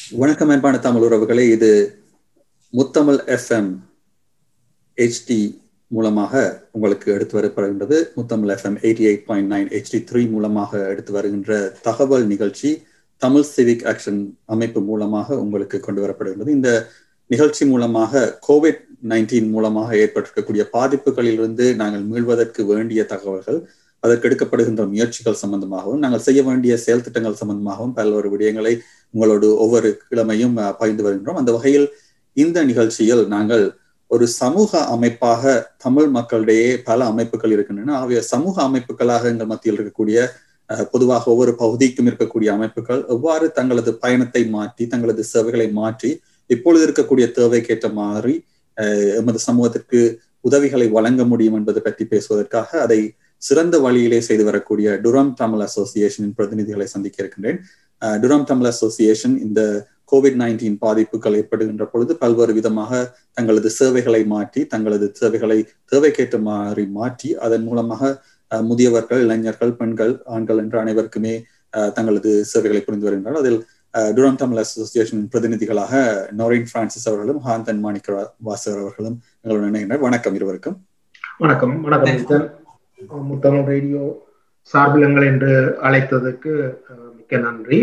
வணக்கம் அன்பான தமிழ் உறவுகளே இது முத்தமிழ் எஃப்எம் ஹெச்டி மூலமாக உங்களுக்கு எடுத்து வரப்படுகின்றது Muthamizh FM eighty eight point nine HD three மூலமாக எடுத்து வருகின்ற தகவல் நிகழ்ச்சி தமிழ் சிவிக் ஆக்ஷன் அமைப்பு மூலமாக உங்களுக்கு கொண்டு வரப்படுகின்றது இந்த நிகழ்ச்சி மூலமாக கோவிட் நைன்டீன் மூலமாக ஏற்பட்டிருக்கக்கூடிய பாதிப்புகளிலிருந்து நாங்கள் மீள்வதற்கு வேண்டிய தகவல்கள் அதற்கு எடுக்கப்படுகின்ற முயற்சிகள் சம்பந்தமாகவும் நாங்கள் செய்ய வேண்டிய செயல் திட்டங்கள் சம்பந்தமாகவும் பல்வேறு விடயங்களை உங்களோடு ஒவ்வொரு கிழமையும் பகிர்ந்து வருகின்றோம் அந்த வகையில் இந்த நிகழ்ச்சியில் நாங்கள் ஒரு சமூக அமைப்பாக தமிழ் மக்களிடையே பல அமைப்புகள் இருக்கின்றன ஆகிய சமூக அமைப்புகளாக எங்கள் மத்தியில் இருக்கக்கூடிய பொதுவாக ஒவ்வொரு பகுதிக்கும் இருக்கக்கூடிய அமைப்புகள் எவ்வாறு தங்களது பயணத்தை மாற்றி தங்களது சேவைகளை மாற்றி இப்பொழுது இருக்கக்கூடிய தேவைக்கேற்ற மாதிரி எமது சமூகத்திற்கு உதவிகளை வழங்க முடியும் என்பது பற்றி பேசுவதற்காக அதை சிறந்த வழியிலே செய்து வரக்கூடிய டுரம் தமிழ் அசோசியேஷனின் பிரதிநிதிகளை சந்திக்க இருக்கின்றேன் டுரம் தமிழ் அசோசியேஷன் இந்த கோவிட் நைன்டீன் பாதிப்புகள் ஏற்படுகின்ற பொழுது பல்வேறு விதமாக தங்களது சேவைகளை மாற்றி தங்களது சேவைகளை தேவைக்கேற்ற மாதிரி மாற்றி அதன் மூலமாக முதியவர்கள் இளைஞர்கள் பெண்கள் ஆண்கள் என்ற அனைவருக்குமே தங்களது சேவைகளை புரிந்து வருகின்றனர் அதில் டுரம் தமிழ் அசோசியேஷன் பிரதிநிதிகளாக நோரின் பிரான்சிஸ் அவர்களும் ஹாந்தன் மாணிக்க வாசர் அவர்களும் எங்களுடன் இணைகின்றனர் வணக்கம் இருவருக்கும் வணக்கம் வணக்கம் முத்தமிழ் ரேடியோ சார்பிலங்கள் என்று அழைத்ததற்கு மிக்க நன்றி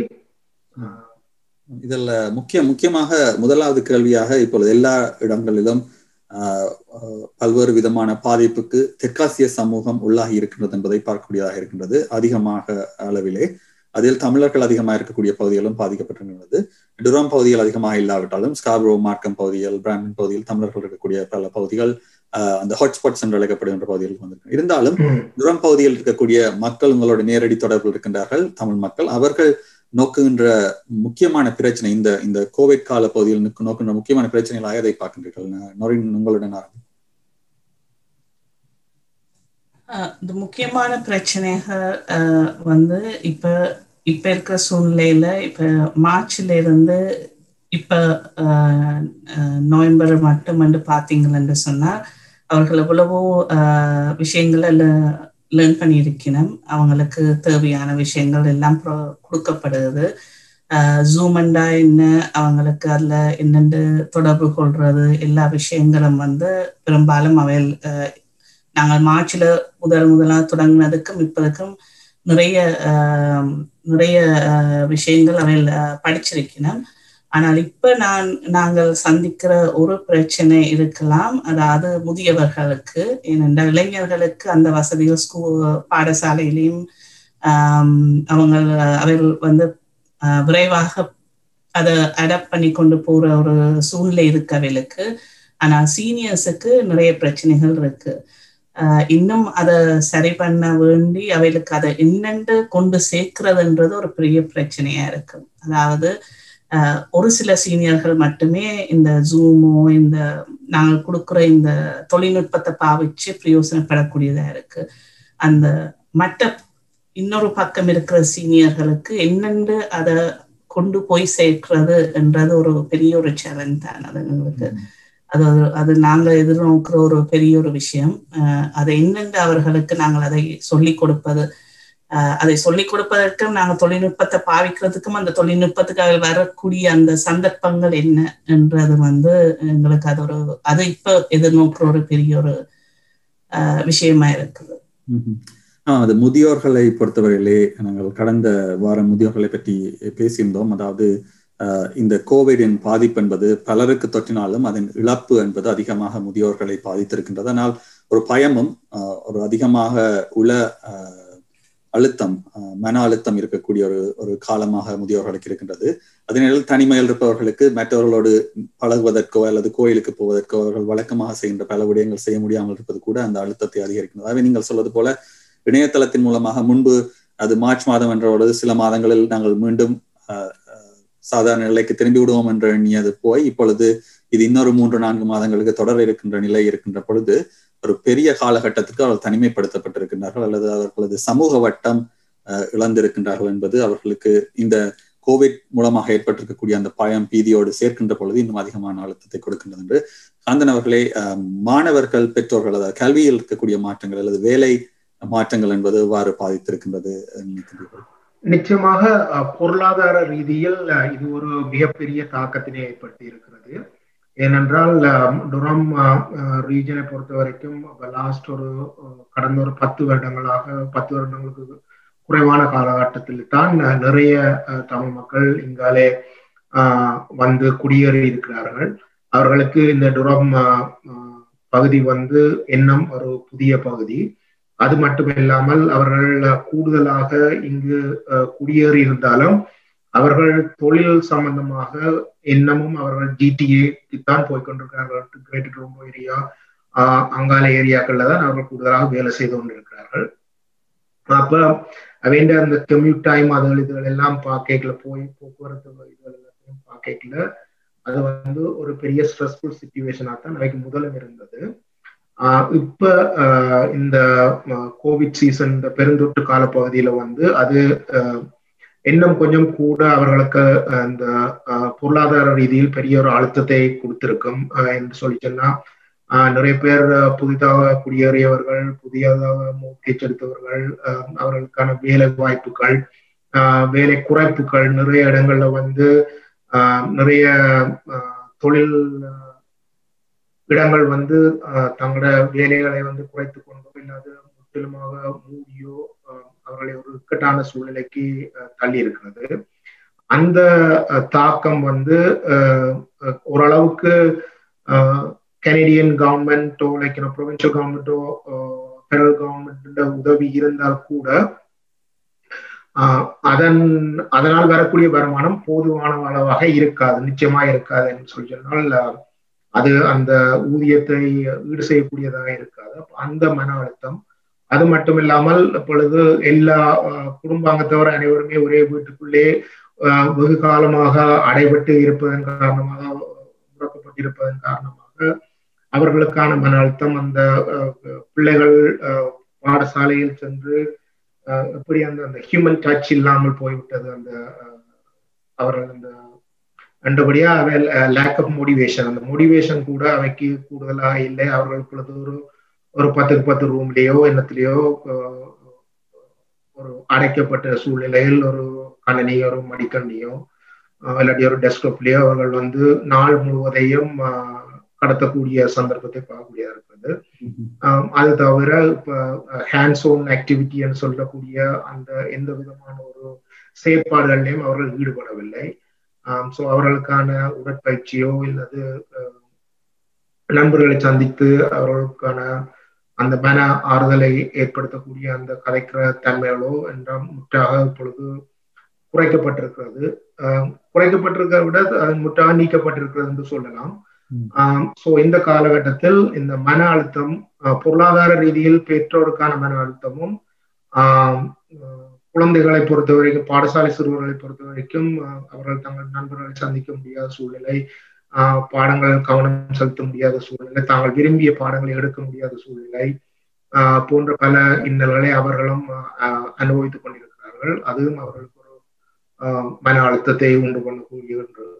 இதில் முக்கிய முக்கியமாக முதலாவது கேள்வியாக இப்பொழுது எல்லா இடங்களிலும் பல்வேறு விதமான பாதிப்புக்கு தெற்காசிய சமூகம் உள்ளாகி இருக்கின்றது என்பதை பார்க்கக்கூடியதாக இருக்கின்றது அதிகமாக அளவிலே அதில் தமிழர்கள் அதிகமாக இருக்கக்கூடிய பகுதிகளும் பாதிக்கப்பட்டிருக்கிறது டுரம் பகுதிகள் அதிகமாக இல்லாவிட்டாலும் ஸ்காப்ரோ மார்க்கம் பகுதிகள் பிராமின் பகுதியில் தமிழர்கள் இருக்கக்கூடிய பல பகுதிகள் அந்த ஹாட்ஸ்பாட்ஸ் என்று அழைக்கப்படுகின்ற பகுதிகளுக்கு வந்திருக்கு இருந்தாலும் டுரம் பகுதியில் இருக்கக்கூடிய மக்கள் உங்களோட நேரடி தொடர்பில் இருக்கின்றார்கள் தமிழ் மக்கள் அவர்கள் நோக்குகின்ற முக்கியமான பிரச்சனை இந்த இந்த கோவிட் கால பகுதியில் நோக்குகின்ற முக்கியமான பிரச்சனைகளாக எதை பார்க்கின்றீர்கள் நொரின் உங்களுடன் ஆரம்பி இந்த முக்கியமான பிரச்சனைகள் வந்து இப்ப இப்ப இருக்கிற சூழ்நிலையில இப்ப மார்ச்ல இருந்து இப்ப நவம்பர் மட்டும் வந்து பாத்தீங்கன்னு சொன்னா அவர்கள் எவ்வளவோ விஷயங்களை லேர்ன் பண்ணியிருக்கணும் அவங்களுக்கு தேவையான விஷயங்கள் எல்லாம் கொடுக்கப்படுது ஜூமண்டா என்ன அவங்களுக்கு அதில் என்னென்று தொடர்பு கொள்றது எல்லா விஷயங்களும் வந்து பெரும்பாலும் அவையில் நாங்கள் மார்ச்ல முதல் முதலாக தொடங்கினதுக்கும் இப்போதுக்கும் நிறைய நிறைய விஷயங்கள் அவையில் படிச்சிருக்கணும் ஆனால் இப்ப நான் நாங்கள் சந்திக்கிற ஒரு பிரச்சனை இருக்கலாம் அதாவது முதியவர்களுக்கு ஏனென்றால் இளைஞர்களுக்கு அந்த வசதிகள் ஸ்கூ பாடசாலையிலையும் அவங்க அவர்கள் வந்து விரைவாக அதை அடாப்ட் பண்ணி கொண்டு போற ஒரு சூழ்நிலை இருக்கு அவைகளுக்கு ஆனால் சீனியர்ஸுக்கு நிறைய பிரச்சனைகள் இருக்கு இன்னும் அதை சரி பண்ண வேண்டி அவைகளுக்கு அதை என்னென்று கொண்டு சேர்க்கிறதுன்றது ஒரு பெரிய பிரச்சனையா இருக்கு அதாவது ஒரு சில சீனியர்கள் மட்டுமே இந்த ஜூமோ இந்த நாங்கள் கொடுக்குற இந்த தொழில்நுட்பத்தை பாவிச்சு பிரயோசனப்படக்கூடியதா இருக்கு அந்த மற்ற இன்னொரு பக்கம் இருக்கிற சீனியர்களுக்கு என்னென்று அதை கொண்டு போய் சேர்க்கிறது என்றது ஒரு பெரிய ஒரு சேலஞ்ச் தான் அது எங்களுக்கு அது அது நாங்கள் எதிர்நோக்கிற ஒரு பெரிய ஒரு விஷயம் அதை என்னென்று அவர்களுக்கு நாங்கள் அதை சொல்லிக் கொடுப்பது அதை சொல்லிக் கொடுப்பதற்கும் நாங்கள் தொழில்நுட்பத்தை பாவிக்கிறதுக்கும் அந்த தொழில்நுட்பத்துக்காக வரக்கூடிய அந்த சந்தர்ப்பங்கள் என்ன என்றது வந்து எங்களுக்கு அது ஒரு அது இப்ப எதிர்நோக்குற ஒரு பெரிய ஒரு விஷயமா இருக்குது அது முதியோர்களை பொறுத்தவரையிலே நாங்கள் கடந்த வாரம் முதியோர்களை பற்றி பேசியிருந்தோம் அதாவது இந்த கோவிடின் பாதிப்பு என்பது பலருக்கு தொற்றினாலும் அதன் இழப்பு என்பது அதிகமாக முதியோர்களை பாதித்திருக்கின்றது ஆனால் ஒரு பயமும் ஒரு அதிகமாக உள அழுத்தம் மன அழுத்தம் இருக்கக்கூடிய ஒரு ஒரு காலமாக முதியோர்களுக்கு இருக்கின்றது அதனால் தனிமையில் இருப்பவர்களுக்கு மற்றவர்களோடு பழகுவதற்கோ அல்லது கோயிலுக்கு போவதற்கோ அவர்கள் வழக்கமாக செய்கின்ற பல விடயங்கள் செய்ய முடியாமல் இருப்பது கூட அந்த அழுத்தத்தை அதிகரிக்கின்றது ஆகவே நீங்கள் சொல்வது போல இணையதளத்தின் மூலமாக முன்பு அது மார்ச் மாதம் என்றோடு சில மாதங்களில் நாங்கள் மீண்டும் சாதாரண நிலைக்கு திரும்பி விடுவோம் என்ற எண்ணியது போய் இப்பொழுது இது இன்னொரு மூன்று நான்கு மாதங்களுக்கு தொடர இருக்கின்ற நிலை இருக்கின்ற பொழுது ஒரு பெரிய காலகட்டத்துக்கு அவர்கள் தனிமைப்படுத்தப்பட்டிருக்கின்றார்கள் அல்லது அவர்களது சமூக வட்டம் இழந்திருக்கின்றார்கள் என்பது அவர்களுக்கு இந்த கோவிட் மூலமாக ஏற்பட்டிருக்கக்கூடிய அந்த பயம் பீதியோடு சேர்க்கின்ற பொழுது இன்னும் அதிகமான அழுத்தத்தை கொடுக்கின்றது என்று காந்தன் அவர்களே மாணவர்கள் பெற்றோர்கள் அதாவது கல்வியில் இருக்கக்கூடிய மாற்றங்கள் அல்லது வேலை மாற்றங்கள் என்பது எவ்வாறு பாதித்திருக்கின்றது நினைக்கின்றீர்கள் நிச்சயமாக பொருளாதார ரீதியில் இது ஒரு மிகப்பெரிய தாக்கத்தினை ஏற்படுத்தி இருக்கிறது ஏனென்றால் டுரம் ரீஜனை பொறுத்த வரைக்கும் லாஸ்ட் ஒரு கடந்த ஒரு பத்து வருடங்களாக பத்து வருடங்களுக்கு குறைவான காலகட்டத்தில் தான் நிறைய தமிழ் மக்கள் இங்காலே வந்து குடியேறி இருக்கிறார்கள் அவர்களுக்கு இந்த டுரம் பகுதி வந்து இன்னும் ஒரு புதிய பகுதி அது மட்டும் இல்லாமல் அவர்கள் கூடுதலாக இங்கு குடியேறி இருந்தாலும் அவர்கள் தொழில் சம்பந்தமாக இன்னமும் அவர்கள் ஜிடிஏக்கு தான் போய்கொண்டிருக்கிறார்கள் கிரேட்டர் ரோம்போ ஏரியா அங்கால ஏரியாக்கள்ல தான் அவர்கள் கூடுதலாக வேலை செய்து கொண்டிருக்கிறார்கள் அப்ப வேண்ட அந்த கம்யூட் டைம் அதுகள் இதுகள் எல்லாம் பார்க்கல போய் போக்குவரத்து இதுகள் எல்லாத்தையும் பார்க்கல அது வந்து ஒரு பெரிய ஸ்ட்ரெஸ்ஃபுல் சுச்சுவேஷனா தான் அவைக்கு முதலும் இருந்தது இப்ப இந்த கோவிட் சீசன் இந்த பெருந்தொற்று காலப்பகுதியில வந்து அது இன்னும் கொஞ்சம் கூட அவர்களுக்கு இந்த பொருளாதார ரீதியில் பெரிய ஒரு அழுத்தத்தை கொடுத்திருக்கும் என்று சொல்லி சொன்னா நிறைய பேர் புதிதாக குடியேறியவர்கள் புதியதாக மூக்கேச் எடுத்தவர்கள் அவர்களுக்கான வேலை வாய்ப்புகள் வேலை குறைப்புகள் நிறைய இடங்கள்ல வந்து நிறைய தொழில் இடங்கள் வந்து தங்களோட வேலைகளை வந்து குறைத்து கொண்டோ இல்லாது முற்றிலுமாக மூடியோ அவர்களை ஒரு இக்கட்டான சூழ்நிலைக்கு தள்ளி இருக்கிறது அந்த தாக்கம் வந்து ஓரளவுக்கு கனேடியன் கவர்மெண்ட்டோ லைக் ப்ரொவின்சியல் கவர்மெண்ட்டோ ஃபெடரல் கவர்மெண்ட் உதவி இருந்தால் கூட அதன் அதனால் வரக்கூடிய வருமானம் போதுமான அளவாக இருக்காது நிச்சயமா இருக்காது என்று சொல்லி சொன்னால் அது அந்த ஊதியத்தை ஈடு செய்யக்கூடியதாக இருக்காது அந்த மன அழுத்தம் அது மட்டும் இல்லாமல் இப்பொழுது எல்லா குடும்பாங்கத்தவர் அனைவருமே ஒரே வீட்டுக்குள்ளே வெகு காலமாக அடைபட்டு இருப்பதன் காரணமாக முடக்கப்பட்டிருப்பதன் காரணமாக அவர்களுக்கான மன அழுத்தம் அந்த பிள்ளைகள் பாடசாலையில் சென்று எப்படி அந்த அந்த ஹியூமன் டச் இல்லாமல் போய்விட்டது அந்த அவர்கள் அந்த அண்டபடியா அவை லேக் ஆஃப் மோட்டிவேஷன் அந்த மோட்டிவேஷன் கூட அவைக்கு கூடுதலாக இல்லை அவர்கள் இப்பொழுது ஒரு ஒரு பத்துக்கு பத்து ரூம்லேயோ என்னத்திலேயோ ஒரு அடைக்கப்பட்ட சூழ்நிலையில் ஒரு கணனி ஒரு மடிக்கணியோ இல்லாட்டி ஒரு டெஸ்க்டாப்லயோ அவர்கள் வந்து நாள் முழுவதையும் கடத்தக்கூடிய சந்தர்ப்பத்தை பார்க்கக்கூடியதா இருக்கிறது அது தவிர இப்ப ஹேண்ட்ஸ் ஓன் ஆக்டிவிட்டின்னு சொல்லக்கூடிய அந்த எந்த விதமான ஒரு செயற்பாடுகள்லையும் அவர்கள் ஈடுபடவில்லை ஸோ அவர்களுக்கான உடற்பயிற்சியோ இல்லது நண்பர்களை சந்தித்து அவர்களுக்கான அந்த மன ஆறுதலை ஏற்படுத்தக்கூடிய அந்த கதைக்கிற தன்மைகளோ என்ற முற்றாக இப்பொழுது குறைக்கப்பட்டிருக்கிறது குறைக்கப்பட்டிருக்கிறத விட அது முற்றாக நீக்கப்பட்டிருக்கிறது என்று சொல்லலாம் சோ இந்த காலகட்டத்தில் இந்த மன அழுத்தம் பொருளாதார ரீதியில் பெற்றோருக்கான மன அழுத்தமும் குழந்தைகளை பொறுத்த வரைக்கும் பாடசாலை சிறுவர்களை பொறுத்த வரைக்கும் அவர்கள் தங்கள் நண்பர்களை சந்திக்க முடியாத சூழ்நிலை பாடங்கள் கவனம் செலுத்த முடியாத சூழ்நிலை தாங்கள் விரும்பிய பாடங்களை எடுக்க முடியாத சூழ்நிலை போன்ற பல இன்னல்களை அவர்களும் அனுபவித்துக் கொண்டிருக்கிறார்கள் அதுவும் அவர்களுக்கு ஒரு மன அழுத்தத்தை உண்டு பண்ணக்கூடிய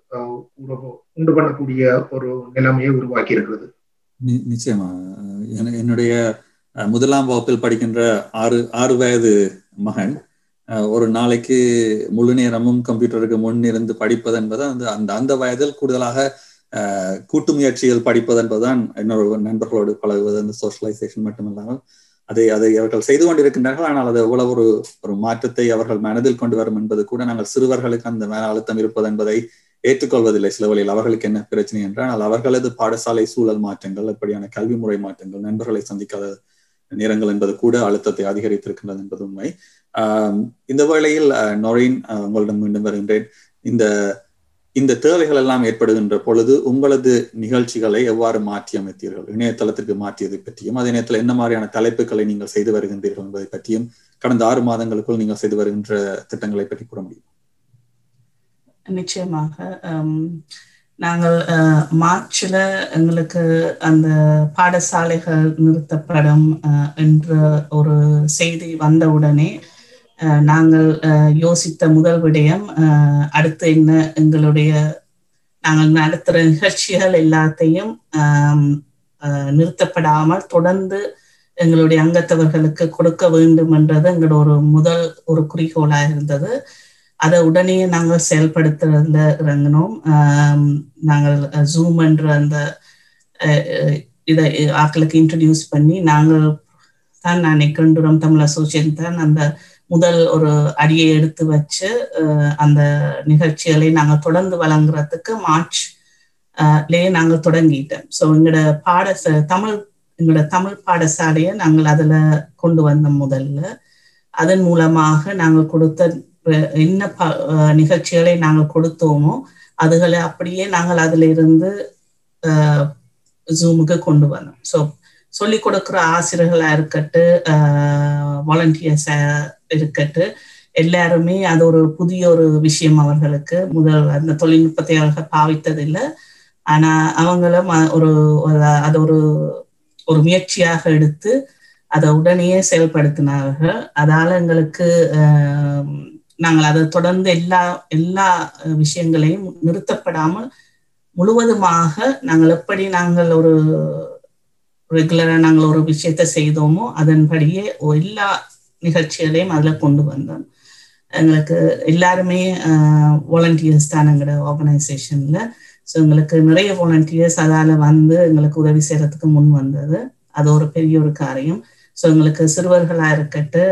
உண்டு பண்ணக்கூடிய ஒரு நிலைமையை உருவாக்கி இருக்கிறது நிச்சயமா என்னுடைய முதலாம் வகுப்பில் படிக்கின்ற ஆறு ஆறு வயது மகன் ஒரு நாளைக்கு முழு நேரமும் கம்ப்யூட்டருக்கு முன் இருந்து படிப்பது என்பது அந்த அந்த அந்த வயதில் கூடுதலாக கூட்டு முயற்சிகள் படிப்பது என்பதுதான் என்னோட நண்பர்களோடு பழகுவது அந்த சோஷியலைசேஷன் மட்டுமில்லாமல் அதை அதை அவர்கள் செய்து கொண்டிருக்கின்றார்கள் ஆனால் அது எவ்வளவு ஒரு ஒரு மாற்றத்தை அவர்கள் மனதில் கொண்டு வரும் என்பது கூட நாங்கள் சிறுவர்களுக்கு அந்த மன அழுத்தம் இருப்பது என்பதை ஏற்றுக்கொள்வதில்லை சில வழியில் அவர்களுக்கு என்ன பிரச்சனை என்றால் அவர்களது பாடசாலை சூழல் மாற்றங்கள் அப்படியான கல்வி முறை மாற்றங்கள் நண்பர்களை சந்திக்காத நேரங்கள் என்பது கூட அழுத்தத்தை அதிகரித்திருக்கின்றது என்பது உண்மை இந்த வேளையில் நொரின் உங்களிடம் மீண்டும் வருகின்றேன் இந்த இந்த தேவைகள் எல்லாம் ஏற்படுகின்ற பொழுது உங்களது நிகழ்ச்சிகளை எவ்வாறு மாற்றி அமைத்தீர்கள் இணையதளத்திற்கு மாற்றியதை பற்றியும் அதே நேரத்தில் என்ன மாதிரியான தலைப்புகளை நீங்கள் செய்து வருகின்றீர்கள் என்பதை பற்றியும் கடந்த ஆறு மாதங்களுக்குள் நீங்கள் செய்து வருகின்ற திட்டங்களை பற்றி கூற முடியும் நிச்சயமாக நாங்கள் மார்ச்ல எங்களுக்கு அந்த பாடசாலைகள் நிறுத்தப்படும் என்ற ஒரு செய்தி வந்தவுடனே நாங்கள் யோசித்த முதல் விடயம் அடுத்து என்ன எங்களுடைய நாங்கள் நடத்துகிற நிகழ்ச்சிகள் எல்லாத்தையும் நிறுத்தப்படாமல் தொடர்ந்து எங்களுடைய அங்கத்தவர்களுக்கு கொடுக்க வேண்டும் என்றது எங்களோட ஒரு முதல் ஒரு குறிக்கோளாக இருந்தது அதை உடனே நாங்கள் செயல்படுத்துறதுல இறங்கினோம் நாங்கள் ஜூம் என்ற அந்த இதை ஆக்களுக்கு இன்ட்ரடியூஸ் பண்ணி நாங்கள் தான் நான் நிக்கண்டுரம் தமிழ் அசோசியேஷன் தான் அந்த முதல் ஒரு அடியை எடுத்து வச்சு அந்த நிகழ்ச்சிகளை நாங்கள் தொடர்ந்து வழங்குறதுக்கு மார்ச் லே நாங்கள் தொடங்கிட்டோம் ஸோ எங்களோட பாட தமிழ் எங்களோட தமிழ் பாடசாலையை நாங்கள் அதில் கொண்டு வந்தோம் முதல்ல அதன் மூலமாக நாங்கள் கொடுத்த என்ன ப நிகழ்ச்சிகளை நாங்கள் கொடுத்தோமோ அதுகளை அப்படியே நாங்கள் அதில் இருந்து ஜூமுக்கு கொண்டு வந்தோம் ஸோ சொல்லி கொடுக்குற ஆசிரியர்களா இருக்கட்டு வாலண்டியர்ஸா இருக்கட்டு எல்லாருமே அது ஒரு புதிய ஒரு விஷயம் அவர்களுக்கு முதல் அந்த தொழில்நுட்பத்தை அவர்கள் பாவித்ததில்லை ஆனா அவங்களும் ஒரு அது ஒரு ஒரு முயற்சியாக எடுத்து அதை உடனேயே செயல்படுத்தினார்கள் அதால எங்களுக்கு நாங்கள் அதை தொடர்ந்து எல்லா எல்லா விஷயங்களையும் நிறுத்தப்படாமல் முழுவதுமாக நாங்கள் எப்படி நாங்கள் ஒரு ரெகுலரா நாங்கள் ஒரு விஷயத்த செய்தோமோ அதன்படியே எல்லா நிகழ்ச்சிகளையும் அதில் கொண்டு வந்தோம் எங்களுக்கு எல்லாருமே வாலண்டியர்ஸ் தான் எங்களோட ஆர்கனைசேஷன்ல ஸோ எங்களுக்கு நிறைய வாலண்டியர்ஸ் அதால வந்து எங்களுக்கு உதவி செய்யறதுக்கு முன் வந்தது அது ஒரு பெரிய ஒரு காரியம் ஸோ எங்களுக்கு சிறுவர்களா இருக்கட்டு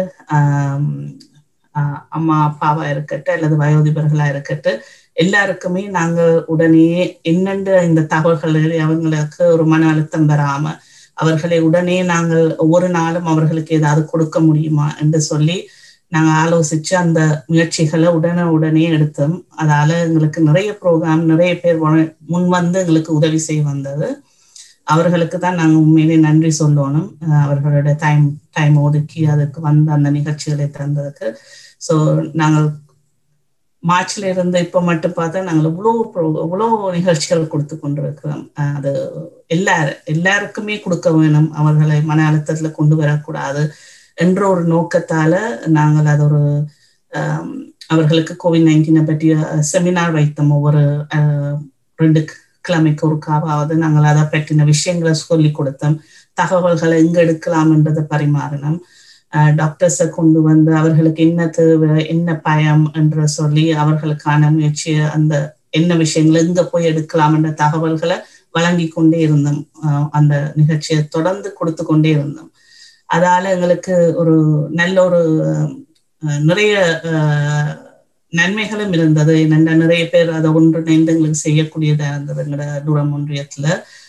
அம்மா அப்பாவா இருக்கட்டு அல்லது வயோதிபர்களா இருக்கட்டு எல்லாருக்குமே நாங்கள் உடனே என்னென்ற இந்த தகவல்களை அவங்களுக்கு ஒரு மன அழுத்தம் பெறாம அவர்களை உடனே நாங்கள் ஒவ்வொரு நாளும் அவர்களுக்கு ஏதாவது கொடுக்க முடியுமா என்று சொல்லி நாங்கள் ஆலோசிச்சு அந்த முயற்சிகளை உடனே உடனே எடுத்தோம் அதால எங்களுக்கு நிறைய ப்ரோக்ராம் நிறைய பேர் முன் வந்து எங்களுக்கு உதவி செய்ய வந்தது அவர்களுக்கு தான் நாங்கள் உண்மையிலே நன்றி சொல்லணும் அவர்களோட டைம் டைம் ஒதுக்கி அதுக்கு வந்து அந்த நிகழ்ச்சிகளை தந்ததுக்கு ஸோ நாங்கள் மார்ச்ல இருந்து இப்போ மட்டும் பார்த்தா நாங்கள் இவ்வளோ இவ்வளோ நிகழ்ச்சிகள் கொடுத்து கொண்டிருக்கிறோம் அது எல்லாரும் எல்லாருக்குமே கொடுக்க வேணும் அவர்களை மன அழுத்தத்தில் கொண்டு வரக்கூடாது என்ற ஒரு நோக்கத்தால நாங்கள் அது ஒரு அவர்களுக்கு கோவிட் நைன்டீனை பற்றிய செமினார் வைத்தோம் ஒவ்வொரு ரெண்டு கிழமைக்கு ஒருக்காவது நாங்கள் அதை பற்றின விஷயங்களை சொல்லி கொடுத்தோம் தகவல்களை எங்க எடுக்கலாம்ன்றதை பரிமாறினோம் டாக்டர்ஸை கொண்டு வந்து அவர்களுக்கு என்ன தேவை என்ன பயம் என்று சொல்லி அவர்களுக்கான முயற்சியை அந்த என்ன விஷயங்கள் எங்க போய் எடுக்கலாம் என்ற தகவல்களை வழங்கி கொண்டே இருந்தோம் அந்த நிகழ்ச்சியை தொடர்ந்து கொடுத்து கொண்டே இருந்தோம் அதால எங்களுக்கு ஒரு நல்ல ஒரு நிறைய நன்மைகளும் இருந்தது என்னென்ன நிறைய பேர் அதை ஒன்றிணைந்து எங்களுக்கு செய்யக்கூடியதா இருந்தது எங்களோட தூரம் ஒன்றியத்துல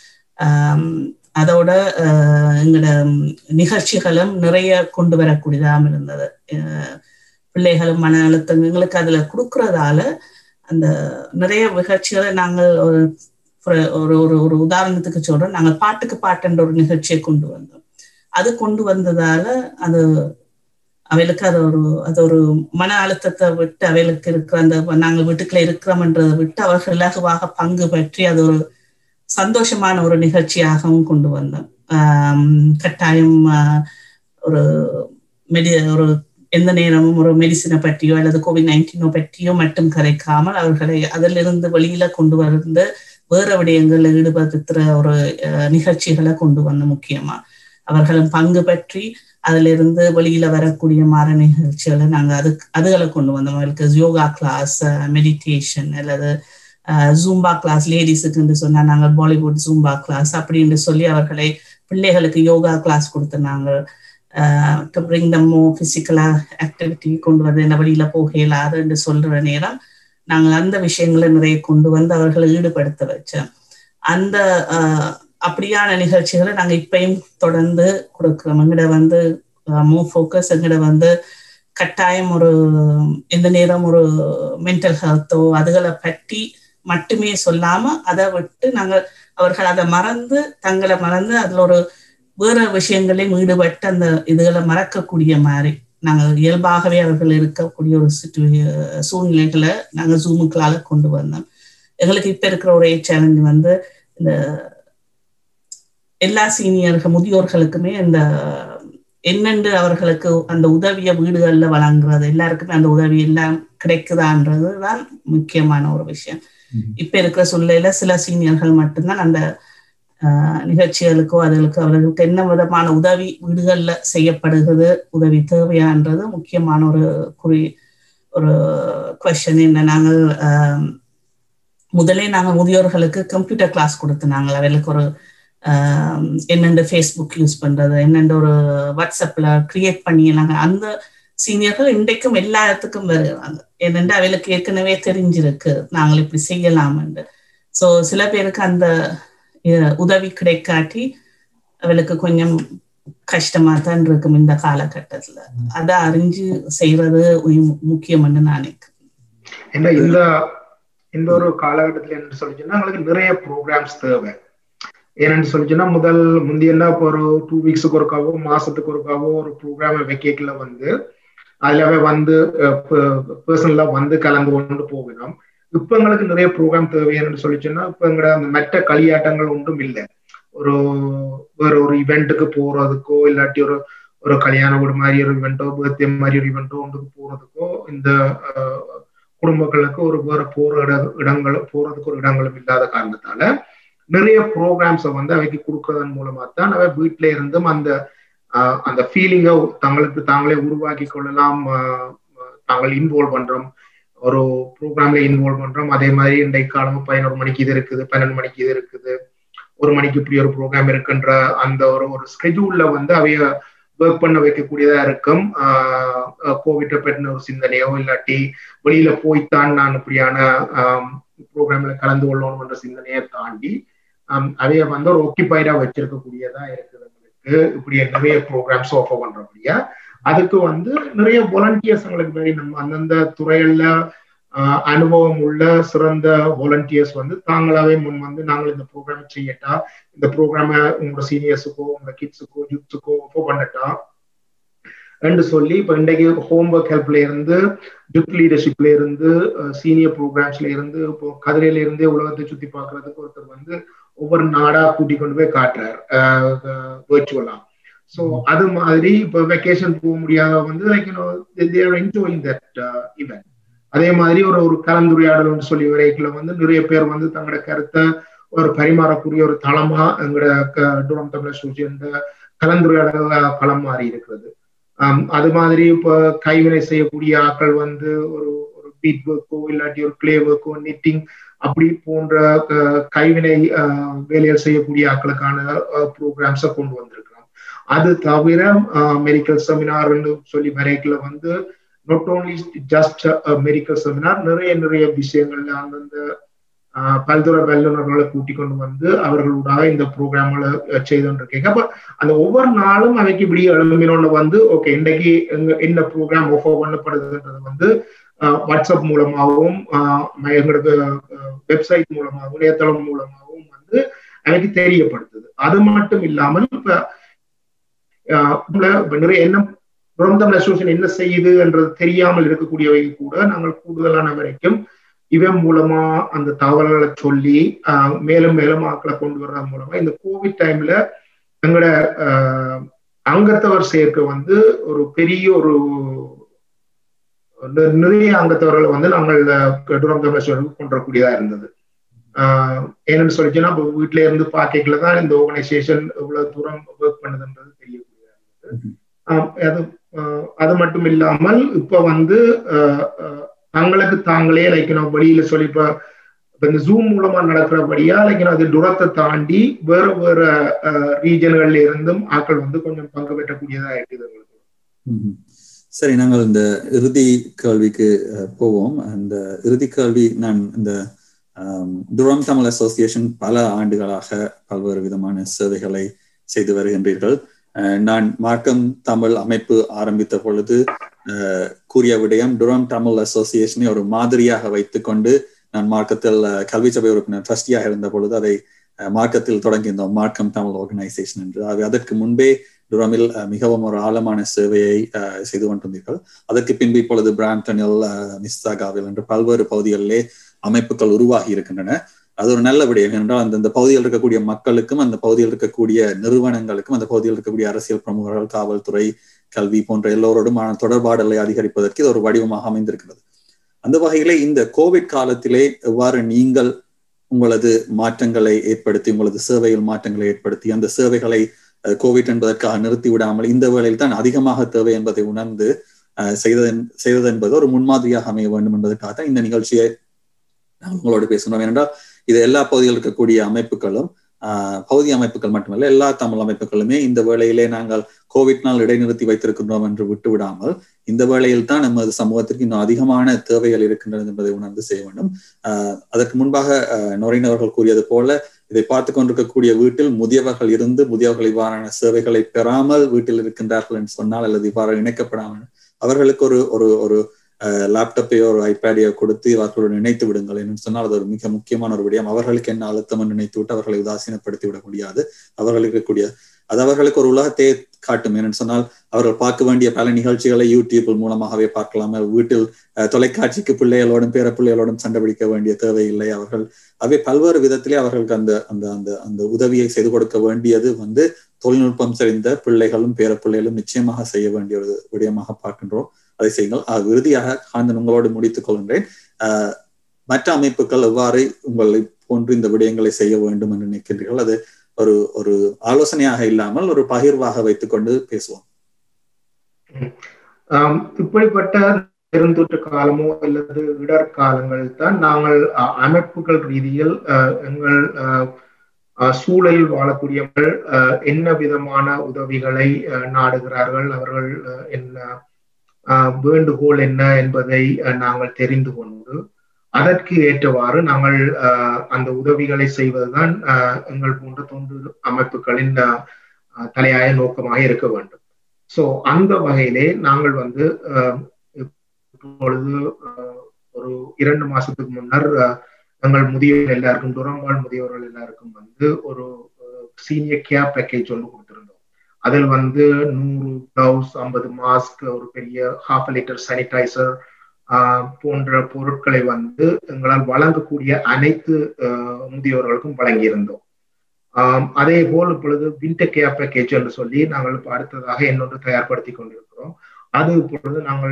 அதோட எங்களோட நிகழ்ச்சிகளும் நிறைய கொண்டு வரக்கூடியதாகவும் இருந்தது பிள்ளைகளும் மன அழுத்தம் எங்களுக்கு அதுல கொடுக்கறதால அந்த நிறைய நிகழ்ச்சிகளை நாங்கள் ஒரு ஒரு ஒரு ஒரு உதாரணத்துக்கு சொல்றோம் நாங்கள் பாட்டுக்கு பாட்டுன்ற ஒரு நிகழ்ச்சியை கொண்டு வந்தோம் அது கொண்டு வந்ததால அது அவைகளுக்கு அது ஒரு அது ஒரு மன அழுத்தத்தை விட்டு அவைகளுக்கு இருக்கிற அந்த நாங்கள் வீட்டுக்குள்ள இருக்கிறோம்ன்றதை விட்டு அவர்கள் இலகுவாக பங்கு பற்றி அது ஒரு சந்தோஷமான ஒரு நிகழ்ச்சியாகவும் கொண்டு வந்தோம் கட்டாயம் ஒரு மெடி ஒரு எந்த நேரமும் ஒரு மெடிசினை பற்றியோ அல்லது கோவிட் நைன்டீனோ பற்றியோ மட்டும் கரைக்காமல் அவர்களை அதிலிருந்து வெளியில கொண்டு வந்து வேற விடயங்களில் ஈடுபடுத்துகிற ஒரு நிகழ்ச்சிகளை கொண்டு வந்த முக்கியமா அவர்களும் பங்கு பற்றி அதுல இருந்து வெளியில வரக்கூடிய மாற நிகழ்ச்சிகளை நாங்க அதுக்கு அதுகளை கொண்டு வந்தோம் அவர்களுக்கு யோகா கிளாஸ் மெடிடேஷன் அல்லது ஜூம்பா கிளாஸ் லேடிஸுக்கு சொன்னா நாங்கள் பாலிவுட் ஜூம்பா கிளாஸ் அப்படின்னு சொல்லி அவர்களை பிள்ளைகளுக்கு யோகா கிளாஸ் கொடுத்துனாங்க to bring them more physically activity கொண்டு வந்து இந்த வழியில போக இயலாது என்று சொல்ற நேரம் நாங்கள் அந்த விஷயங்களை நிறைய கொண்டு வந்து அவர்களை ஈடுபடுத்த வச்சோம் அந்த அப்படியான நிகழ்ச்சிகளை நாங்க இப்பயும் தொடர்ந்து கொடுக்குறோம் எங்கட வந்து மோ ஃபோக்கஸ் எங்கட வந்து கட்டாயம் ஒரு எந்த நேரம் ஒரு மென்டல் ஹெல்த்தோ அதுகளை பற்றி மட்டுமே சொல்லாம அதை விட்டு நாங்கள் அவர்கள் அதை மறந்து தங்களை மறந்து அதுல ஒரு வேற விஷயங்களையும் ஈடுபட்டு அந்த இதுகளை மறக்கக்கூடிய மாதிரி நாங்கள் இயல்பாகவே அவர்கள் இருக்கக்கூடிய ஒரு சிச்சுவே சூழ்நிலைகளை நாங்கள் ஜூமுக்களால கொண்டு வந்தோம் எங்களுக்கு இப்ப இருக்கிற ஒரே சேலஞ்ச் வந்து இந்த எல்லா சீனியர்கள் முதியோர்களுக்குமே இந்த என்னென்று அவர்களுக்கு அந்த உதவியை வீடுகள்ல வழங்குறது எல்லாருக்குமே அந்த உதவி எல்லாம் கிடைக்குதான்றது தான் முக்கியமான ஒரு விஷயம் இப்ப இருக்கிற சூழ்நிலையில சில சீனியர்கள் மட்டும்தான் அந்த நிகழ்ச்சிகளுக்கோ அதுகளுக்கு அவர்களுக்கு என்ன விதமான உதவி வீடுகள்ல செய்யப்படுகிறது உதவி தேவையான்றது முக்கியமான ஒரு குறி ஒரு கொஸ்டின் என்ன நாங்கள் முதலே நாங்கள் முதியோர்களுக்கு கம்ப்யூட்டர் கிளாஸ் கொடுத்து நாங்கள் அவர்களுக்கு ஒரு என்னென்ன ஃபேஸ்புக் யூஸ் பண்றது என்னென்ன ஒரு வாட்ஸ்அப்ல கிரியேட் பண்ணி நாங்கள் அந்த சீனியர்கள் இன்றைக்கும் எல்லா இடத்துக்கும் வருவாங்க என்னென்று அவளுக்கு ஏற்கனவே தெரிஞ்சிருக்கு நாங்கள் இப்படி செய்யலாம் என்று ஸோ சில பேருக்கு அந்த உதவி கிடைக்காட்டி அவளுக்கு கொஞ்சம் கஷ்டமா தான் இருக்கும் இந்த காலகட்டத்துல அதை அறிஞ்சு செய்யறது முக்கியம்னு நான் நினைக்கிறேன் இந்த இந்த ஒரு காலகட்டத்துல என்ன சொல்லிச்சுன்னா எங்களுக்கு நிறைய ப்ரோக்ராம்ஸ் தேவை ஏன்னு சொல்லிச்சுன்னா முதல் முந்தியன்னா இப்போ ஒரு டூ வீக்ஸுக்கு ஒருக்காவோ மாசத்துக்கு ஒருக்காவோ ஒரு ப்ரோக்ராம் வைக்கல வந்து அதுலவே வந்து பர்சனலா வந்து கலந்து கொண்டு போகணும் இப்ப எங்களுக்கு நிறைய ப்ரோக்ராம் தேவைன்னு சொல்லிச்சுன்னா இப்ப எங்கட அந்த மற்ற களியாட்டங்கள் ஒன்றும் இல்லை ஒரு வேற ஒரு இவெண்ட்டுக்கு போறதுக்கோ இல்லாட்டி ஒரு ஒரு கல்யாண வீடு மாதிரி ஒரு இவெண்ட்டோ பர்த்டே மாதிரி ஒரு இவெண்ட்டோ ஒன்றுக்கு போறதுக்கோ இந்த குடும்பங்களுக்கு ஒரு வேற போற இட இடங்கள் போறதுக்கு ஒரு இடங்களும் இல்லாத காரணத்தால நிறைய ப்ரோக்ராம்ஸை வந்து அவைக்கு கொடுக்கறதன் மூலமா தான் அவை வீட்டுல இருந்தும் அந்த அந்த ஃபீலிங்கை தங்களுக்கு தாங்களே உருவாக்கி கொள்ளலாம் தாங்கள் இன்வால்வ் பண்றோம் ஒரு ப்ரோக்ராம்ல இன்வால்வ் பண்றோம் அதே மாதிரி இன்றைக்கு காலம் பதினோரு மணிக்கு இது இருக்குது பன்னெண்டு மணிக்கு இது இருக்குது ஒரு மணிக்கு இப்படி ஒரு ப்ரோக்ராம் இருக்குன்ற அந்த ஒரு ஒரு ஸ்கெடியூல்ல வந்து அவைய ஒர்க் பண்ண வைக்கக்கூடியதா இருக்கும் கோவிட்டை பற்றின ஒரு சிந்தனையோ இல்லாட்டி வெளியில போய்த்தான் நான் இப்படியான ப்ரோக்ராம்ல கலந்து கொள்ளணும்ன்ற சிந்தனையை தாண்டி அதைய வந்து ஒரு ஒக்கிபைடா வச்சிருக்கக்கூடியதா இருக்குது எங்களுக்கு இப்படி நிறைய ப்ரோக்ராம்ஸ் ஆஃபர் பண்றபடியா அதுக்கு வந்து நிறைய வாலண்டியர்ஸ் எங்களுக்கு மாதிரி நம்ம அந்தந்த துறைகள்ல அனுபவம் உள்ள சிறந்த வாலண்டியர்ஸ் வந்து தாங்களாவே முன் வந்து நாங்கள் இந்த ப்ரோக்ராம் செய்யட்டா இந்த ப்ரோக்ராம உங்களோட சீனியர்ஸுக்கோ உங்க கிட்ஸுக்கோ யூத்ஸுக்கோ ஆஃபர் பண்ணட்டா என்று சொல்லி இப்போ இன்றைக்கு ஹோம் ஒர்க் ஹெல்ப்ல இருந்து யூத் லீடர்ஷிப்ல இருந்து சீனியர் ப்ரோக்ராம்ஸ்ல இருந்து இப்போ கதிரையில இருந்தே உலகத்தை சுத்தி பார்க்கறதுக்கு ஒருத்தர் வந்து ஒவ்வொரு நாடா கூட்டி கொண்டு போய் காட்டுறார் வேர்ச்சுவலா ஸோ அது மாதிரி இப்போ வெக்கேஷன் போக முடியாத வந்து like you know enjoying that event அதே மாதிரி ஒரு ஒரு கலந்துரையாடல் சொல்லி வரைக்குள்ள வந்து நிறைய பேர் வந்து தங்களோட கருத்தை ஒரு பரிமாறக்கூடிய ஒரு தளமா எங்களோட டூரம் தமிழ் அசோசியேஷன் கலந்துரையாடல் களம் மாறி இருக்கிறது அது மாதிரி இப்போ கைவினை செய்யக்கூடிய ஆட்கள் வந்து ஒரு ஒரு பீட் ஒர்க்கோ இல்லாட்டி ஒரு கிளே ஒர்க்கோ நிட்டிங் அப்படி போன்ற கைவினை வேலைகள் செய்யக்கூடிய ஆட்களுக்கான ப்ரோக்ராம்ஸை கொண்டு வந்திருக்கிறோம் அது தவிர மெடிக்கல் செமினார்னு சொல்லி வரைக்குல வந்து not only just medical seminar நிறைய நிறைய விஷயங்கள்ல அந்தந்த பல்துறை வல்லுநர்களை கூட்டி கொண்டு வந்து அவர்களோட இந்த ப்ரோக்ராம்களை செய்துருக்கீங்க அப்ப அந்த ஒவ்வொரு நாளும் அவைக்கு இப்படி எழுமினோன்னு வந்து ஓகே இன்றைக்கு எங்க என்ன ப்ரோக்ராம் ஆஃபர் பண்ணப்படுதுன்றது வந்து வாட்ஸ்அப் மூலமாகவும் எங்களுக்கு வெப்சைட் மூலமாகவும் இணையதளம் மூலமாகவும் வந்து எனக்கு தெரியப்படுத்துது அது மட்டும் இல்லாமல் இப்ப நிறைய என்ன புறந்தமிழ் அசோசியேஷன் என்ன செய்யுது என்றது தெரியாமல் இருக்கக்கூடியவை கூட நாங்கள் கூடுதலான வரைக்கும் இவன் மூலமா அந்த தகவல்களை சொல்லி மேலும் மேலும் ஆக்களை கொண்டு வர்றது மூலமா இந்த கோவிட் டைம்ல எங்களோட அங்கத்தவர் சேர்க்கை வந்து ஒரு பெரிய ஒரு நிறைய அங்கத்தவர்களை வந்து நாங்கள் டூரம் தமிழ் கொண்டு வரக்கூடியதா இருந்தது என்னன்னு சொல்லிச்சுன்னா இப்போ வீட்டுல இருந்து பாக்கல தான் இந்த ஆர்கனைசேஷன் இவ்வளவு தூரம் ஒர்க் பண்ணுதுன்றது தெரியக்கூடியதா இருந்தது அது அது மட்டும் இல்லாமல் இப்ப வந்து தங்களுக்கு தாங்களே லைக் நான் வெளியில சொல்லி இப்ப இந்த ஜூம் மூலமா நடக்கிறபடியா லைக் அது துரத்தை தாண்டி வேற வேற ரீஜன்கள்ல இருந்தும் ஆக்கள் வந்து கொஞ்சம் பங்கு பெற்றக்கூடியதா இருக்குது எங்களுக்கு சரி நாங்கள் இந்த இறுதி கேள்விக்கு போவோம் அந்த இறுதி கேள்வி நான் இந்த துரம் தமிழ் அசோசியேஷன் பல ஆண்டுகளாக பல்வேறு விதமான சேவைகளை செய்து வருகின்றீர்கள் நான் மார்க்கம் தமிழ் அமைப்பு ஆரம்பித்த பொழுது கூறிய விடயம் டுரம் தமிழ் அசோசியேஷனை ஒரு மாதிரியாக வைத்துக்கொண்டு நான் மார்க்கத்தில் கல்வி சபை உறுப்பினர் ட்ரஸ்டியாக இருந்த பொழுது அதை மார்க்கத்தில் தொடங்கியிருந்தோம் மார்க்கம் தமிழ் ஆர்கனைசேஷன் என்று அது அதற்கு முன்பே டுரமில் மிகவும் ஒரு ஆழமான சேவையை செய்து கொண்டிருந்தீர்கள் அதற்கு பின்பு இப்பொழுது பிராம்டனில் மிஸ்ஸாகாவில் என்று பல்வேறு பகுதிகளிலே அமைப்புகள் உருவாகி இருக்கின்றன அது ஒரு நல்ல விடயம் என்றால் அந்தந்த பகுதியில் இருக்கக்கூடிய மக்களுக்கும் அந்த பகுதியில் இருக்கக்கூடிய நிறுவனங்களுக்கும் அந்த பகுதியில் இருக்கக்கூடிய அரசியல் பிரமுகர்கள் காவல்துறை கல்வி போன்ற எல்லோரோடும் தொடர்பாடலை அதிகரிப்பதற்கு இது ஒரு வடிவமாக அமைந்திருக்கிறது அந்த வகையிலே இந்த கோவிட் காலத்திலே எவ்வாறு நீங்கள் உங்களது மாற்றங்களை ஏற்படுத்தி உங்களது சேவையில் மாற்றங்களை ஏற்படுத்தி அந்த சேவைகளை கோவிட் என்பதற்காக நிறுத்தி விடாமல் இந்த வேளையில் தான் அதிகமாக தேவை என்பதை உணர்ந்து செய்தது செய்தது என்பது ஒரு முன்மாதிரியாக அமைய வேண்டும் என்பதற்காக தான் இந்த நிகழ்ச்சியை உங்களோடு பேசணும் ஏனென்றால் இது எல்லா பகுதியில் இருக்கக்கூடிய அமைப்புகளும் பகுதி அமைப்புகள் மட்டுமல்ல எல்லா தமிழ் அமைப்புகளுமே இந்த வேளையிலே நாங்கள் கோவிட்னால் இடைநிறுத்தி வைத்திருக்கின்றோம் என்று விட்டு விடாமல் இந்த வேளையில் தான் நமது சமூகத்திற்கு இன்னும் அதிகமான தேவைகள் இருக்கின்றது என்பதை உணர்ந்து செய்ய வேண்டும் அதற்கு முன்பாக நொறினவர்கள் கூறியது போல இதை பார்த்து கொண்டிருக்கக்கூடிய வீட்டில் முதியவர்கள் இருந்து முதியவர்கள் இவ்வாறான சேவைகளை பெறாமல் வீட்டில் இருக்கின்றார்கள் என்று சொன்னால் அல்லது இவ்வாறு இணைக்கப்படாமல் அவர்களுக்கு ஒரு ஒரு ஒரு லேப்டாப்பையோ ஒரு ஐபேடையோ கொடுத்து அவர்களுடன் நினைத்து விடுங்கள் என்று சொன்னால் அது ஒரு மிக முக்கியமான ஒரு விடயம் அவர்களுக்கு என்ன அழுத்தம் நினைத்து விட்டு அவர்களை உதாசீனப்படுத்தி விட முடியாது அவர்களுக்கு இருக்கக்கூடிய அது அவர்களுக்கு ஒரு உலகத்தை காட்டும் ஏன்னு சொன்னால் அவர்கள் பார்க்க வேண்டிய பல நிகழ்ச்சிகளை யூடியூப் மூலமாகவே பார்க்கலாம் வீட்டில் தொலைக்காட்சிக்கு பிள்ளைகளோடும் பேர பிள்ளைகளோடும் சண்டை பிடிக்க வேண்டிய தேவையில்லை அவர்கள் அவை பல்வேறு விதத்திலே அவர்களுக்கு அந்த அந்த அந்த அந்த உதவியை செய்து கொடுக்க வேண்டியது வந்து தொழில்நுட்பம் தெரிந்த பிள்ளைகளும் பேர பிள்ளைகளும் நிச்சயமாக செய்ய வேண்டிய ஒரு விடயமாக பார்க்கின்றோம் அதை செய்யுங்கள் இறுதியாக காந்தன் உங்களோடு முடித்துக் கொள்கின்றேன் மற்ற அமைப்புகள் எவ்வாறு உங்களை போன்று இந்த விடயங்களை செய்ய வேண்டும் என்று நினைக்கின்றீர்கள் அது ஒரு ஒரு ஆலோசனையாக இல்லாமல் ஒரு பகிர்வாக வைத்துக்கொண்டு பேசுவோம் இப்படிப்பட்ட பெருந்தொற்று காலமோ அல்லது இடர் காலங்கள் தான் நாங்கள் அமைப்புகள் ரீதியில் எங்கள் சூழலில் வாழக்கூடியவர்கள் என்ன விதமான உதவிகளை நாடுகிறார்கள் அவர்கள் என்ன வேண்டுகோள் என்ன என்பதை நாங்கள் தெரிந்து கொண்டு அதற்கு ஏற்றவாறு நாங்கள் அந்த உதவிகளை செய்வதுதான் எங்கள் போன்ற தொண்டு அமைப்புகளின் தலையாய நோக்கமாக இருக்க வேண்டும் சோ அந்த வகையிலே நாங்கள் வந்து இப்பொழுது ஒரு இரண்டு மாசத்துக்கு முன்னர் எங்கள் முதியோர் எல்லாருக்கும் துறம்பால் முதியோர்கள் எல்லாருக்கும் வந்து ஒரு சீனியர் கேர் பேக்கேஜ் ஒன்று கொடுத்திருந்தோம் அதில் வந்து நூறு கிளவுஸ் ஐம்பது மாஸ்க் ஒரு பெரிய ஹாஃப் லிட்டர் சானிடைசர் போன்ற பொருட்களை வந்து எங்களால் வழங்கக்கூடிய அனைத்து முதியோர்களுக்கும் வழங்கியிருந்தோம் அதே போல் இப்பொழுது விண்டர் கேர் பேக்கேஜ் என்று சொல்லி நாங்கள் இப்போ அடுத்ததாக இன்னொன்று தயார்படுத்தி கொண்டிருக்கிறோம் அது இப்பொழுது நாங்கள்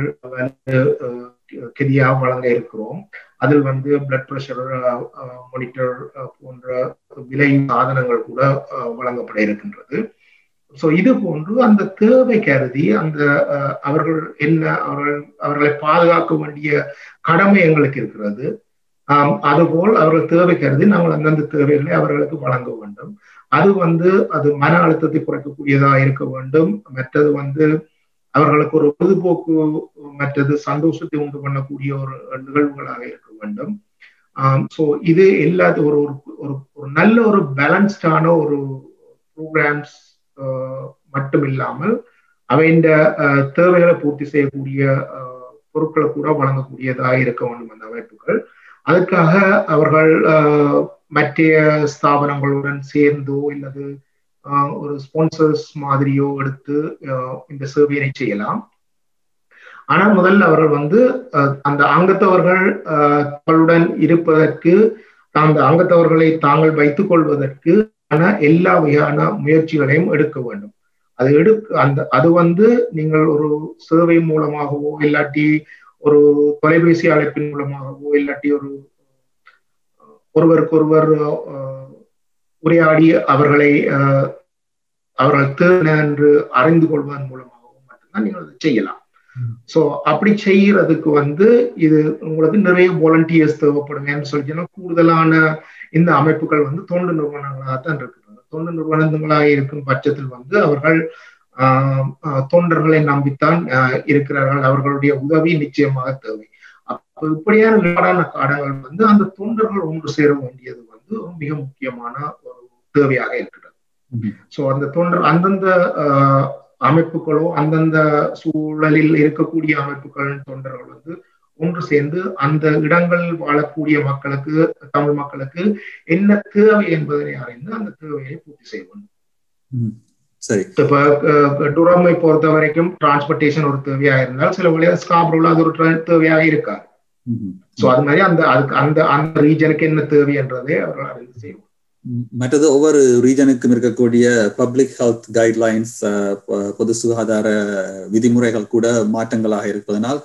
கெதியாக வழங்க இருக்கிறோம் அதில் வந்து பிளட் ப்ரெஷர் மானிட்டர் போன்ற விலை சாதனங்கள் கூட வழங்கப்பட இருக்கின்றது ஸோ இது போன்று அந்த தேவை கருதி அந்த அவர்கள் என்ன அவர்கள் அவர்களை பாதுகாக்க வேண்டிய கடமை எங்களுக்கு இருக்கிறது அதுபோல் அவர்கள் தேவை கருதி நாங்கள் அந்தந்த தேவைகளை அவர்களுக்கு வழங்க வேண்டும் அது வந்து அது மன அழுத்தத்தை குறைக்கக்கூடியதா இருக்க வேண்டும் மற்றது வந்து அவர்களுக்கு ஒரு பொழுதுபோக்கு மற்றது சந்தோஷத்தை உண்டு பண்ணக்கூடிய ஒரு நிகழ்வுகளாக இருக்க வேண்டும் ஸோ இது எல்லாத்து ஒரு ஒரு ஒரு நல்ல ஒரு பேலன்ஸ்டான ஒரு ப்ரோக்ராம்ஸ் மட்டும் இல்லாமல் அவையின் தேவைகளை பூர்த்தி செய்யக்கூடிய பொருட்களை கூட வழங்கக்கூடியதாக இருக்க வேண்டும் அந்த அமைப்புகள் அதுக்காக அவர்கள் மற்ற ஸ்தாபனங்களுடன் சேர்ந்தோ இல்லது ஒரு ஸ்பான்சர்ஸ் மாதிரியோ எடுத்து இந்த சேவையினை செய்யலாம் ஆனால் முதல்ல அவர்கள் வந்து அந்த அங்கத்தவர்கள் தங்களுடன் இருப்பதற்கு அந்த அங்கத்தவர்களை தாங்கள் வைத்துக் கொள்வதற்கு எல்லா வகையான முயற்சிகளையும் எடுக்க வேண்டும் அது எடு அந்த அது வந்து நீங்கள் ஒரு சேவை மூலமாகவோ இல்லாட்டி ஒரு தொலைபேசி அழைப்பின் மூலமாகவோ இல்லாட்டி ஒரு ஒருவருக்கொருவர் உரையாடி அவர்களை அவர்கள் தேர்ன என்று அறிந்து கொள்வதன் மூலமாகவும் மட்டும்தான் நீங்கள் அதை செய்யலாம் ஸோ அப்படி செய்யறதுக்கு வந்து இது உங்களுக்கு நிறைய வாலண்டியர்ஸ் தேவைப்படுவேன்னு சொல்லி கூடுதலான இந்த அமைப்புகள் வந்து தொண்டு நிறுவனங்களாகத்தான் இருக்கிறது தொண்டு நிறுவனங்களாக இருக்கும் பட்சத்தில் வந்து அவர்கள் தொண்டர்களை நம்பித்தான் இருக்கிறார்கள் அவர்களுடைய உதவி நிச்சயமாக தேவை அப்ப இப்படியான நாடான காடங்கள் வந்து அந்த தொண்டர்கள் ஒன்று சேர வேண்டியது வந்து மிக முக்கியமான ஒரு தேவையாக இருக்கிறது சோ அந்த தொண்டர் அந்தந்த அமைப்புகளோ அந்தந்த சூழலில் இருக்கக்கூடிய அமைப்புகள் தொண்டர்கள் வந்து ஒன்று சேர்ந்து அந்த இடங்களில் வாழக்கூடிய மக்களுக்கு தமிழ் மக்களுக்கு என்ன தேவை என்பதனை அறிந்து அந்த தேவையை பூர்த்தி செய்ய வேண்டும் சரி இப்ப டுரமை பொறுத்த வரைக்கும் டிரான்ஸ்போர்டேஷன் ஒரு தேவையா இருந்தால் சில வழியாக ஸ்காப்ரோல அது ஒரு தேவையாக இருக்காது சோ அது மாதிரி அந்த அதுக்கு அந்த அந்த ரீஜனுக்கு என்ன தேவை என்றதை அவர்கள் அறிந்து செய்வோம் மற்றது ஒவ்வொரு ரீஜனுக்கும் இருக்கக்கூடிய பப்ளிக் ஹெல்த் கைட்லைன்ஸ் பொது சுகாதார விதிமுறைகள் கூட மாற்றங்களாக இருப்பதனால்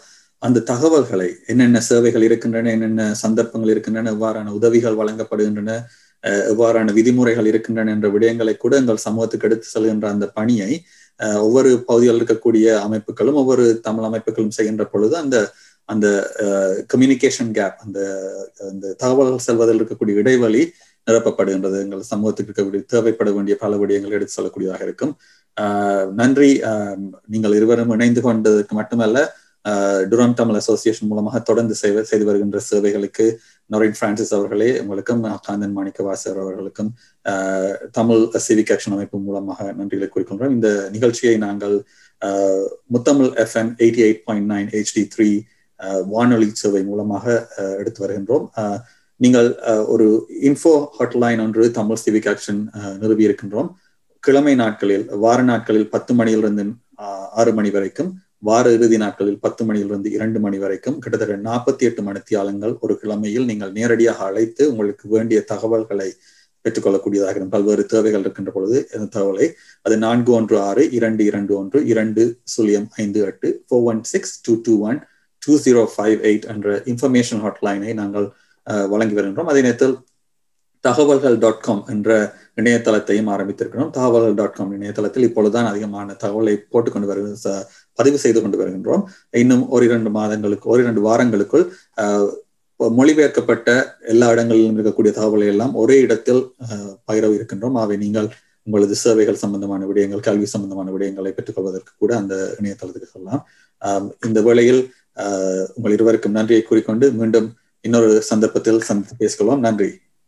அந்த தகவல்களை என்னென்ன சேவைகள் இருக்கின்றன என்னென்ன சந்தர்ப்பங்கள் இருக்கின்றன எவ்வாறான உதவிகள் வழங்கப்படுகின்றன எவ்வாறான விதிமுறைகள் இருக்கின்றன என்ற விடயங்களை கூட எங்கள் சமூகத்துக்கு எடுத்து செல்கின்ற அந்த பணியை ஒவ்வொரு பகுதியில் இருக்கக்கூடிய அமைப்புகளும் ஒவ்வொரு தமிழ் அமைப்புகளும் செய்கின்ற பொழுது அந்த அந்த கம்யூனிகேஷன் கேப் அந்த அந்த தகவல்கள் செல்வதில் இருக்கக்கூடிய இடைவெளி நிரப்பப்படுகின்றது எங்கள் சமூகத்துக்கு இருக்கக்கூடிய தேவைப்பட வேண்டிய பல விடயங்கள் எடுத்து செல்லக்கூடியதாக இருக்கும் நன்றி நீங்கள் இருவரும் இணைந்து கொண்டதற்கு மட்டுமல்ல டுரம் தமிழ் அசோசியேஷன் மூலமாக தொடர்ந்து சேவை செய்து வருகின்ற சேவைகளுக்கு நொரின் பிரான்சிஸ் அவர்களே உங்களுக்கும் காந்தன் மாணிக்கவாசர் அவர்களுக்கும் தமிழ் சிவிக் ஆக்ஷன் அமைப்பு மூலமாக நன்றிகளை குறிக்கின்றோம் இந்த நிகழ்ச்சியை நாங்கள் Muthamizh FM eighty eight point nine HD three வானொலி சேவை மூலமாக எடுத்து வருகின்றோம் நீங்கள் ஒரு இன்ஃபோ ஹாட்லைன் ஒன்று தமிழ் சிவிக் ஆக்ஷன் நிறுவி இருக்கின்றோம் கிழமை நாட்களில் வார நாட்களில் பத்து மணியிலிருந்து ஆறு மணி வரைக்கும் வார இறுதி நாட்களில் பத்து மணியிலிருந்து இரண்டு மணி வரைக்கும் கிட்டத்தட்ட நாற்பத்தி எட்டு மணித்தியாலங்கள் ஒரு கிழமையில் நீங்கள் நேரடியாக அழைத்து உங்களுக்கு வேண்டிய தகவல்களை பெற்றுக்கொள்ளக்கூடியதாக இருக்கும் பல்வேறு தேவைகள் இருக்கின்ற பொழுது இந்த தகவலை அது நான்கு ஒன்று ஆறு இரண்டு இரண்டு ஒன்று இரண்டு சுழியம் ஐந்து எட்டு four one six two two one two zero five eight என்ற இன்ஃபர்மேஷன் ஹாட்லைனை நாங்கள் வழங்கி வருகின்றோம் அதே நேரத்தில் தகவல்கள் டாட் காம் என்ற இணையதளத்தையும் ஆரம்பித்திருக்கிறோம் தகவல்கள் டாட் காம் இணையதளத்தில் இப்பொழுதுதான் அதிகமான தகவலை போட்டுக்கொண்டு வருகிற பதிவு செய்து கொண்டு வருகின்றோம் இன்னும் ஒரு இரண்டு மாதங்களுக்கு ஒரு இரண்டு வாரங்களுக்குள் மொழிபெயர்க்கப்பட்ட எல்லா இடங்களிலும் இருக்கக்கூடிய தகவல்களை எல்லாம் ஒரே இடத்தில் பகிர இருக்கின்றோம் அவை நீங்கள் உங்களது சேவைகள் சம்பந்தமான விடயங்கள் கல்வி சம்பந்தமான விடயங்களை பெற்றுக்கொள்வதற்கு கூட அந்த இணையதளத்துக்கு சொல்லலாம் இந்த வேளையில் உங்கள் இருவருக்கும் நன்றியை கூறிக்கொண்டு மீண்டும் இன்னொரு சந்தர்ப்பத்தில் சந்தித்து பேசிக்கொள்வோம் நன்றி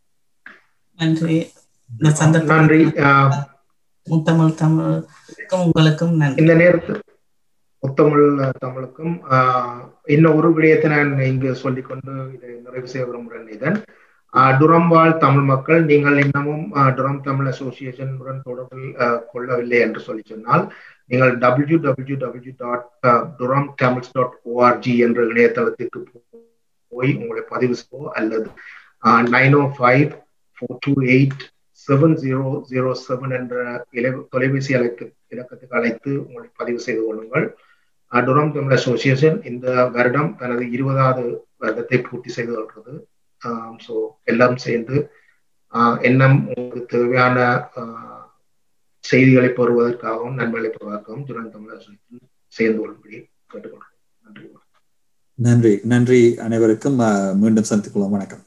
நன்றி நன்றி முத்தமிழ் தமிழுக்கும் உங்களுக்கும் நன்றி இந்த நேரத்தில் முத்தமிழ் தமிழுக்கும் இன்னும் ஒரு விடயத்தை நான் இங்கு சொல்லிக்கொண்டு இதை நிறைவு செய்ய விரும்புகிறேன் இதன் டுரம் வாழ் தமிழ் மக்கள் நீங்கள் இன்னமும் டுரம் தமிழ் அசோசியேஷனுடன் தொடர்பில் கொள்ளவில்லை என்று சொல்லி சொன்னால் நீங்கள் W W W dot Durham Tamils dot ORG என்ற இணையதளத்திற்கு போய் உங்களை பதிவு செய்வோ அல்லது nine O five four two eight seven zero zero seven என்ற இலை தொலைபேசி அழைக்கு இலக்கத்துக்கு அழைத்து உங்களை பதிவு செய்து கொள்ளுங்கள் டுரம் தமிழ் அசோசியேஷன் இந்த வருடம் தனது இருபதாவது வருடத்தை பூர்த்தி செய்து வருகிறது ஸோ எல்லாம் சேர்ந்து எண்ணம் உங்களுக்கு தேவையான செய்திகளை பெறுவதற்காகவும் நன்மைகளை பெறுவதற்காகவும் டுரம் தமிழ் அசோசியேஷன் சேர்ந்து கொள்ளும்படி கேட்டுக்கொள்கிறேன் நன்றி நன்றி நன்றி அனைவருக்கும் மீண்டும் சந்திக்கலாம் வணக்கம்